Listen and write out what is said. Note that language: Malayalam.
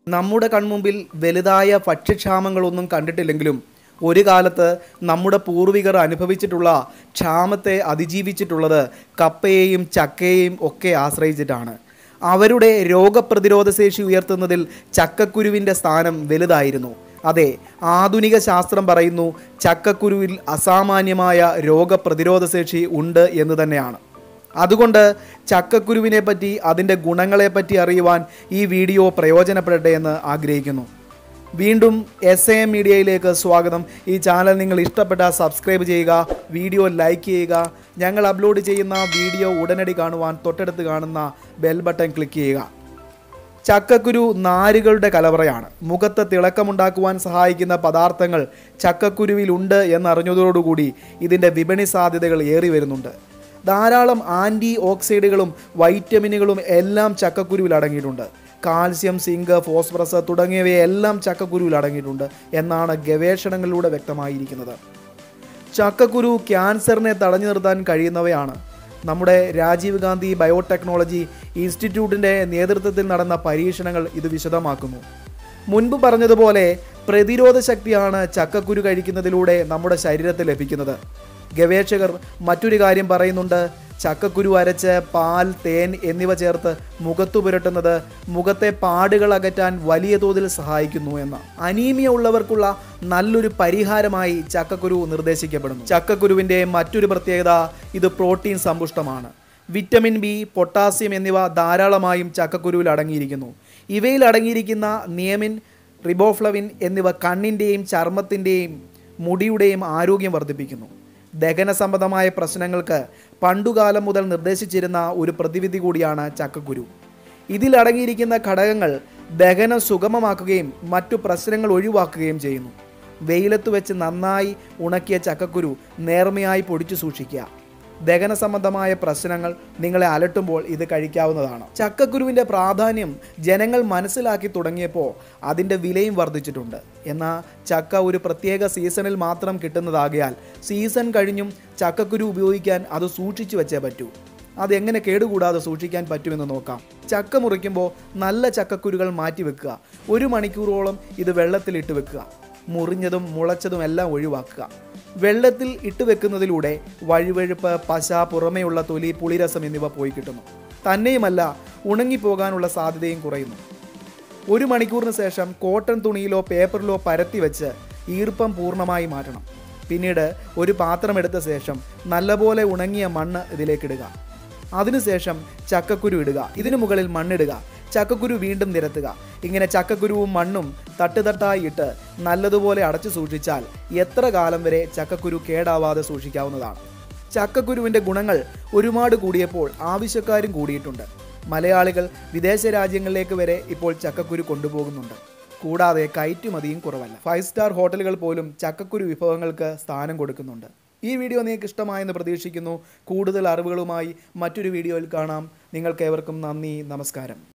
നമ്മുടെ കൺമുമ്പിൽ വലുതായ ഭക്ഷ്യക്ഷാമങ്ങളൊന്നും കണ്ടിട്ടില്ലെങ്കിലും ഒരു കാലത്ത് നമ്മുടെ പൂർവികർ അനുഭവിച്ചിട്ടുള്ള ക്ഷാമത്തെ അതിജീവിച്ചിട്ടുള്ളത് കപ്പയെയും ചക്കയെയും ഒക്കെ ആശ്രയിച്ചിട്ടാണ് അവരുടെ രോഗപ്രതിരോധ ശേഷി ഉയർത്തുന്നതിൽ ചക്കക്കുരുവിൻ്റെ സ്ഥാനം വലുതായിരുന്നു അതെ ആധുനിക ശാസ്ത്രം പറയുന്നു ചക്കക്കുരുവിൽ അസാമാന്യമായ രോഗപ്രതിരോധ ശേഷി ഉണ്ട് എന്ന് തന്നെയാണ് അതുകൊണ്ട് ചക്കക്കുരുവിനെ പറ്റി അതിൻ്റെ ഗുണങ്ങളെപ്പറ്റി അറിയുവാൻ ഈ വീഡിയോ പ്രയോജനപ്പെടട്ടെ എന്ന് ആഗ്രഹിക്കുന്നു വീണ്ടും എസ് എ എം മീഡിയയിലേക്ക് സ്വാഗതം ഈ ചാനൽ നിങ്ങൾ ഇഷ്ടപ്പെട്ട സബ്സ്ക്രൈബ് ചെയ്യുക വീഡിയോ ലൈക്ക് ചെയ്യുക ഞങ്ങൾ അപ്ലോഡ് ചെയ്യുന്ന വീഡിയോ ഉടനടി കാണുവാൻ തൊട്ടടുത്ത് കാണുന്ന ബെൽ ബട്ടൺ ക്ലിക്ക് ചെയ്യുക ചക്കക്കുരു നാരുകളുടെ കലവറയാണ് മുഖത്ത് തിളക്കമുണ്ടാക്കുവാൻ സഹായിക്കുന്ന പദാർത്ഥങ്ങൾ ചക്കക്കുരുവിലുണ്ട് എന്നറിഞ്ഞതോടുകൂടി ഇതിൻ്റെ വിപണി സാധ്യതകൾ ഏറി വരുന്നുണ്ട് ധാരാളം ആൻറ്റി ഓക്സൈഡുകളും വൈറ്റമിനുകളും എല്ലാം ചക്കക്കുരുവിൽ അടങ്ങിയിട്ടുണ്ട് കാൽസ്യം സിങ്ക് ഫോസ്ഫറസ് തുടങ്ങിയവയെല്ലാം ചക്കക്കുരുവിൽ അടങ്ങിയിട്ടുണ്ട് എന്നാണ് ഗവേഷണങ്ങളിലൂടെ വ്യക്തമായിരിക്കുന്നത് ചക്കക്കുരു ക്യാൻസറിനെ തടഞ്ഞു നിർത്താൻ കഴിയുന്നവയാണ് നമ്മുടെ രാജീവ് ഗാന്ധി ബയോടെക്നോളജി ഇൻസ്റ്റിറ്റ്യൂട്ടിൻ്റെ നേതൃത്വത്തിൽ നടന്ന പരീക്ഷണങ്ങൾ ഇത് വിശദമാക്കുന്നു മുൻപ് പറഞ്ഞതുപോലെ പ്രതിരോധ ശക്തിയാണ് ചക്കക്കുരു കഴിക്കുന്നതിലൂടെ നമ്മുടെ ശരീരത്തിൽ ലഭിക്കുന്നത് ഗവേഷകർ മറ്റൊരു കാര്യം പറയുന്നുണ്ട് ചക്കക്കുരു അരച്ച് പാൽ തേൻ എന്നിവ ചേർത്ത് മുഖത്തു പുരട്ടുന്നത് മുഖത്തെ പാടുകൾ അകറ്റാൻ വലിയ തോതിൽ സഹായിക്കുന്നു എന്ന് അനീമിയ ഉള്ളവർക്കുള്ള നല്ലൊരു പരിഹാരമായി ചക്കക്കുരു നിർദ്ദേശിക്കപ്പെടുന്നു ചക്കക്കുരുവിൻ്റെ മറ്റൊരു പ്രത്യേകത ഇത് പ്രോട്ടീൻ സമ്പുഷ്ടമാണ് വിറ്റമിൻ ബി പൊട്ടാസ്യം എന്നിവ ധാരാളമായും ചക്കക്കുരുവിൽ അടങ്ങിയിരിക്കുന്നു ഇവയിൽ അടങ്ങിയിരിക്കുന്ന നിയമിൻ റിബോഫ്ലവിൻ എന്നിവ കണ്ണിൻ്റെയും ചർമ്മത്തിൻ്റെയും മുടിയുടെയും ആരോഗ്യം വർദ്ധിപ്പിക്കുന്നു ദഹന സംബന്ധമായ പ്രശ്നങ്ങൾക്ക് പണ്ടുകാലം മുതൽ നിർദ്ദേശിച്ചിരുന്ന ഒരു പ്രതിവിധി കൂടിയാണ് ചക്കക്കുരു ഇതിൽ അടങ്ങിയിരിക്കുന്ന ഘടകങ്ങൾ ദഹനം സുഗമമാക്കുകയും മറ്റു പ്രശ്നങ്ങൾ ഒഴിവാക്കുകയും ചെയ്യുന്നു വെയിലത്ത് വെച്ച് നന്നായി ഉണക്കിയ ചക്കക്കുരു നേർമയായി പൊടിച്ചു സൂക്ഷിക്കുക ദഹന സംബന്ധമായ പ്രശ്നങ്ങൾ നിങ്ങളെ അലട്ടുമ്പോൾ ഇത് കഴിക്കാവുന്നതാണ് ചക്കക്കുരുവിൻ്റെ പ്രാധാന്യം ജനങ്ങൾ മനസ്സിലാക്കി തുടങ്ങിയപ്പോൾ അതിൻ്റെ വിലയും വർദ്ധിച്ചിട്ടുണ്ട് എന്നാൽ ചക്ക ഒരു പ്രത്യേക സീസണിൽ മാത്രം കിട്ടുന്നതാകയാൽ സീസൺ കഴിഞ്ഞും ചക്കക്കുരു ഉപയോഗിക്കാൻ അത് സൂക്ഷിച്ചു വെച്ചേ പറ്റൂ അതെങ്ങനെ കേടുകൂടാതെ സൂക്ഷിക്കാൻ പറ്റുമെന്ന് നോക്കാം ചക്ക മുറിക്കുമ്പോൾ നല്ല ചക്കക്കുരുകൾ മാറ്റി വെക്കുക ഒരു മണിക്കൂറോളം ഇത് വെള്ളത്തിലിട്ട് വെക്കുക മുറിഞ്ഞതും മുളച്ചതും എല്ലാം ഒഴിവാക്കുക വെള്ളത്തിൽ ഇട്ട് വെക്കുന്നതിലൂടെ വഴുവഴുപ്പ് പശ പുറമേയുള്ള തൊലി പുളിരസം എന്നിവ പോയി കിട്ടുന്നു തന്നെയുമല്ല ഉണങ്ങിപ്പോകാനുള്ള സാധ്യതയും കുറയുന്നു ഒരു മണിക്കൂറിന് ശേഷം കോട്ടൺ തുണിയിലോ പേപ്പറിലോ പരത്തി വെച്ച് ഈർപ്പം പൂർണ്ണമായി മാറ്റണം പിന്നീട് ഒരു പാത്രം എടുത്ത ശേഷം നല്ലപോലെ ഉണങ്ങിയ മണ്ണ് ഇതിലേക്കിടുക അതിനുശേഷം ചക്കക്കുരു ഇടുക ഇതിനു മുകളിൽ മണ്ണിടുക ചക്കക്കുരു വീണ്ടും നിരത്തുക ഇങ്ങനെ ചക്കക്കുരുവും മണ്ണും തട്ടുതട്ടായി ഇട്ട് നല്ലതുപോലെ അടച്ചു സൂക്ഷിച്ചാൽ എത്ര കാലം വരെ ചക്കക്കുരു കേടാവാതെ സൂക്ഷിക്കാവുന്നതാണ് ചക്കക്കുരുവിൻ്റെ ഗുണങ്ങൾ ഒരുപാട് കൂടിയപ്പോൾ ആവശ്യക്കാരും കൂടിയിട്ടുണ്ട് മലയാളികൾ വിദേശ രാജ്യങ്ങളിലേക്ക് വരെ ഇപ്പോൾ ചക്കക്കുരു കൊണ്ടുപോകുന്നുണ്ട് കൂടാതെ കയറ്റുമതിയും കുറവല്ല ഫൈവ് സ്റ്റാർ ഹോട്ടലുകൾ പോലും ചക്കക്കുരു വിഭവങ്ങൾക്ക് സ്ഥാനം കൊടുക്കുന്നുണ്ട് ഈ വീഡിയോ നിങ്ങൾക്ക് ഇഷ്ടമായെന്ന് പ്രതീക്ഷിക്കുന്നു കൂടുതൽ അറിവുകളുമായി മറ്റൊരു വീഡിയോയിൽ കാണാം നിങ്ങൾക്കേവർക്കും നന്ദി നമസ്കാരം